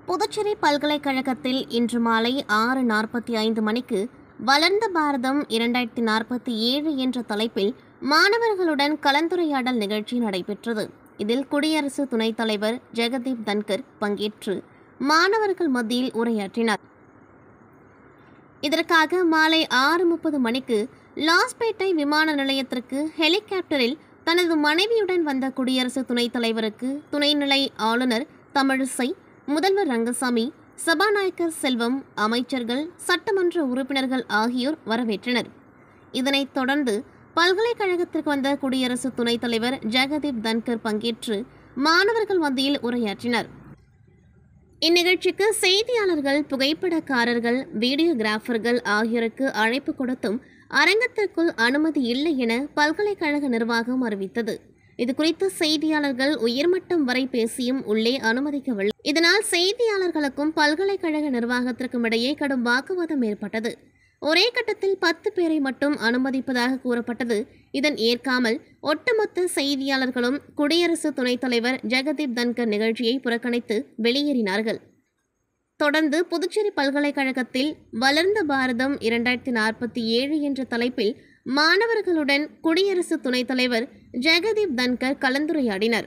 புதுச்சேரி பல்கலைக்கழகத்தில் இன்று மாலை ஆறு நாற்பத்தி ஐந்து மணிக்கு வளர்ந்த பாரதம் இரண்டாயிரத்தி நாற்பத்தி ஏழு என்ற தலைப்பில் மாணவர்களுடன் கலந்துரையாடல் நிகழ்ச்சி நடைபெற்றது இதில் குடியரசு துணைத் தலைவர் ஜெகதீப் தன்கர் பங்கேற்று மாணவர்கள் மத்தியில் உரையாற்றினார் இதற்காக மாலை ஆறு முப்பது மணிக்கு லாஸ்பேட்டை விமான நிலையத்திற்கு ஹெலிகாப்டரில் தனது மனைவியுடன் வந்த குடியரசு துணைத் தலைவருக்கு துணைநிலை ஆளுநர் தமிழிசை முதல்வர் ரங்கசாமி சபாநாயகர் செல்வம் அமைச்சர்கள் சட்டமன்ற உறுப்பினர்கள் ஆகியோர் வரவேற்றனர் இதனைத் தொடர்ந்து பல்கலைக்கழகத்திற்கு வந்த குடியரசு துணைத் தலைவர் ஜெகதீப் தன்கர் பங்கேற்று மாணவர்கள் மத்தியில் உரையாற்றினார் இந்நிகழ்ச்சிக்கு செய்தியாளர்கள் புகைப்படக்காரர்கள் வீடியோகிராஃபர்கள் ஆகியோருக்கு அழைப்பு கொடுத்தும் அரங்கத்திற்குள் அனுமதி இல்லை என பல்கலைக்கழக நிர்வாகம் அறிவித்தது இதுகுறித்து செய்தியாளர்கள் உயர்மட்டம் வரை பேசியும் உள்ளே அனுமதிக்கவில்லை இதனால் செய்தியாளர்களுக்கும் பல்கலைக்கழக நிர்வாகத்திற்கும் இடையே கடும் வாக்குவாதம் ஏற்பட்டது ஒரே கட்டத்தில் பத்து பேரை மட்டும் அனுமதிப்பதாக கூறப்பட்டது இதன் ஏற்காமல் ஒட்டுமொத்த செய்தியாளர்களும் குடியரசு துணைத் தலைவர் ஜெகதீப் தன்கர் நிகழ்ச்சியை புறக்கணித்து வெளியேறினார்கள் தொடர்ந்து புதுச்சேரி பல்கலைக்கழகத்தில் வளர்ந்த பாரதம் இரண்டாயிரத்தி நாற்பத்தி ஏழு என்ற தலைப்பில் மாணவர்களுடன் குடியரசு துணைத் தலைவர் ஜெகதீப் தன்கர் கலந்துரையாடினர்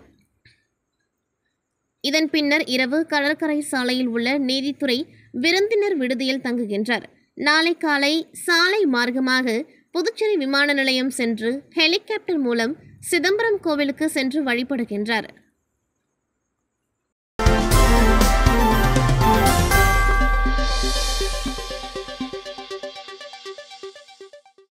இதன் பின்னர் இரவு கடற்கரை சாலையில் உள்ள நீதித்துறை விருந்தினர் விடுதியில் தங்குகின்றார் நாளை காலை சாலை மார்க்கமாக புதுச்சேரி விமான நிலையம் சென்று ஹெலிகாப்டர் மூலம் சிதம்பரம் கோவிலுக்கு சென்று வழிபடுகின்றார்